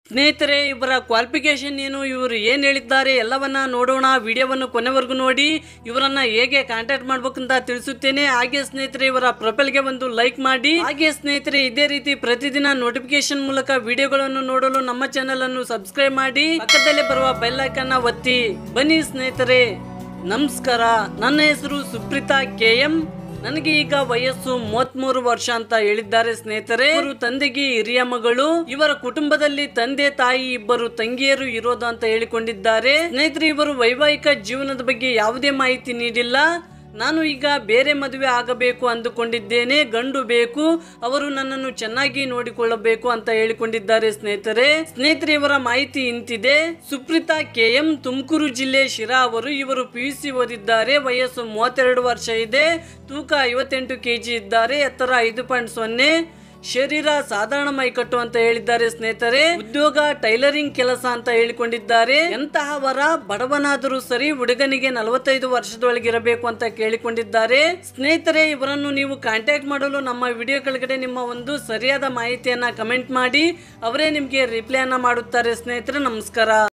ಸ್ನೇಹಿತರೆ ಇವರ ಕ್ವಾಲಿಫಿಕೇಶನ್ ಏನು ಇವರು ಏನು ಹೇಳಿದ್ದಾರೆ ಎಲ್ಲವನ್ನ ನೋಡೋಣ ವಿಡಿಯೋವನ್ನು ಕೊನೆವರೆಗೂ ನೋಡಿ ಇವರನ್ನ ಹೇಗೆ ಕಾಂಟ್ಯಾಕ್ಟ್ ಮಾಡ್ಬೇಕಂತ ತಿಳಿಸುತ್ತೇನೆ ಹಾಗೆ ಸ್ನೇಹಿತರೆ ಇವರ ಪ್ರೊಫೈಲ್ಗೆ ಒಂದು ಲೈಕ್ ಮಾಡಿ ಹಾಗೆ ಸ್ನೇಹಿತರೆ ಇದೇ ರೀತಿ ಪ್ರತಿದಿನ ನೋಟಿಫಿಕೇಶನ್ ಮೂಲಕ ವಿಡಿಯೋಗಳನ್ನು ನೋಡಲು ನಮ್ಮ ಚಾನೆಲ್ ಅನ್ನು ಸಬ್ಸ್ಕ್ರೈಬ್ ಮಾಡಿ ಪಕ್ಕದಲ್ಲೇ ಬರುವ ಬೆಲ್ ಐಕನ್ನ ಒತ್ತಿ ಬನ್ನಿ ಸ್ನೇಹಿತರೆ ನಮಸ್ಕಾರ ನನ್ನ ಹೆಸರು ಸುಪ್ರೀತಾ ಕೆ ಎಂ ನನಗೆ ಈಗ ವಯಸ್ಸು ಮೂವತ್ಮೂರು ವರ್ಷ ಅಂತ ಹೇಳಿದ್ದಾರೆ ಸ್ನೇಹಿತರೆ ಇವರು ತಂದೆಗೆ ಹಿರಿಯ ಮಗಳು ಇವರ ಕುಟುಂಬದಲ್ಲಿ ತಂದೆ ತಾಯಿ ಇಬ್ಬರು ತಂಗಿಯರು ಇರೋದು ಅಂತ ಹೇಳಿಕೊಂಡಿದ್ದಾರೆ ಸ್ನೇಹಿತರೆ ಇವರು ವೈವಾಹಿಕ ಜೀವನದ ಬಗ್ಗೆ ಯಾವುದೇ ಮಾಹಿತಿ ನೀಡಿಲ್ಲ ನಾನು ಈಗ ಬೇರೆ ಮದುವೆ ಆಗಬೇಕು ಅಂದುಕೊಂಡಿದ್ದೇನೆ ಗಂಡು ಬೇಕು ಅವರು ನನ್ನನ್ನು ಚೆನ್ನಾಗಿ ನೋಡಿಕೊಳ್ಳಬೇಕು ಅಂತ ಹೇಳಿಕೊಂಡಿದ್ದಾರೆ ಸ್ನೇಹಿತರೆ ಸ್ನೇಹಿತರೆ ಇವರ ಮಾಹಿತಿ ಇಂತಿದೆ ಸುಪ್ರೀತಾ ಕೆ ಎಂ ತುಮಕೂರು ಜಿಲ್ಲೆ ಶಿರಾ ಅವರು ಇವರು ಪಿ ಯು ಸಿ ಓದಿದ್ದಾರೆ ವಯಸ್ಸು ಮೂವತ್ತೆರಡು ವರ್ಷ ಇದೆ ತೂಕ ಐವತ್ತೆಂಟು ಕೆಜಿ ಇದ್ದಾರೆ ಎತ್ತರ ಐದು ಪಾಯಿಂಟ್ ಸೊನ್ನೆ ಶರೀರ ಸಾಧಾರಣ ಮೈಕಟ್ಟು ಅಂತ ಹೇಳಿದ್ದಾರೆ ಸ್ನೇಹಿತರೆ ಉದ್ಯೋಗ ಟೈಲರಿಂಗ್ ಕೆಲಸ ಅಂತ ಹೇಳಿಕೊಂಡಿದ್ದಾರೆ ಎಂತಹ ವರ ಬಡವನಾದರೂ ಸರಿ ಹುಡುಗನಿಗೆ ನಲವತ್ತೈದು ವರ್ಷದೊಳಗಿರಬೇಕು ಅಂತ ಕೇಳಿಕೊಂಡಿದ್ದಾರೆ ಸ್ನೇಹಿತರೆ ಇವರನ್ನು ನೀವು ಕಾಂಟ್ಯಾಕ್ಟ್ ಮಾಡಲು ನಮ್ಮ ವಿಡಿಯೋ ಕೆಳಗಡೆ ನಿಮ್ಮ ಒಂದು ಸರಿಯಾದ ಮಾಹಿತಿಯನ್ನ ಕಮೆಂಟ್ ಮಾಡಿ ಅವರೇ ನಿಮಗೆ ರಿಪ್ಲೈ ಅನ್ನ ಮಾಡುತ್ತಾರೆ ಸ್ನೇಹಿತರೆ ನಮಸ್ಕಾರ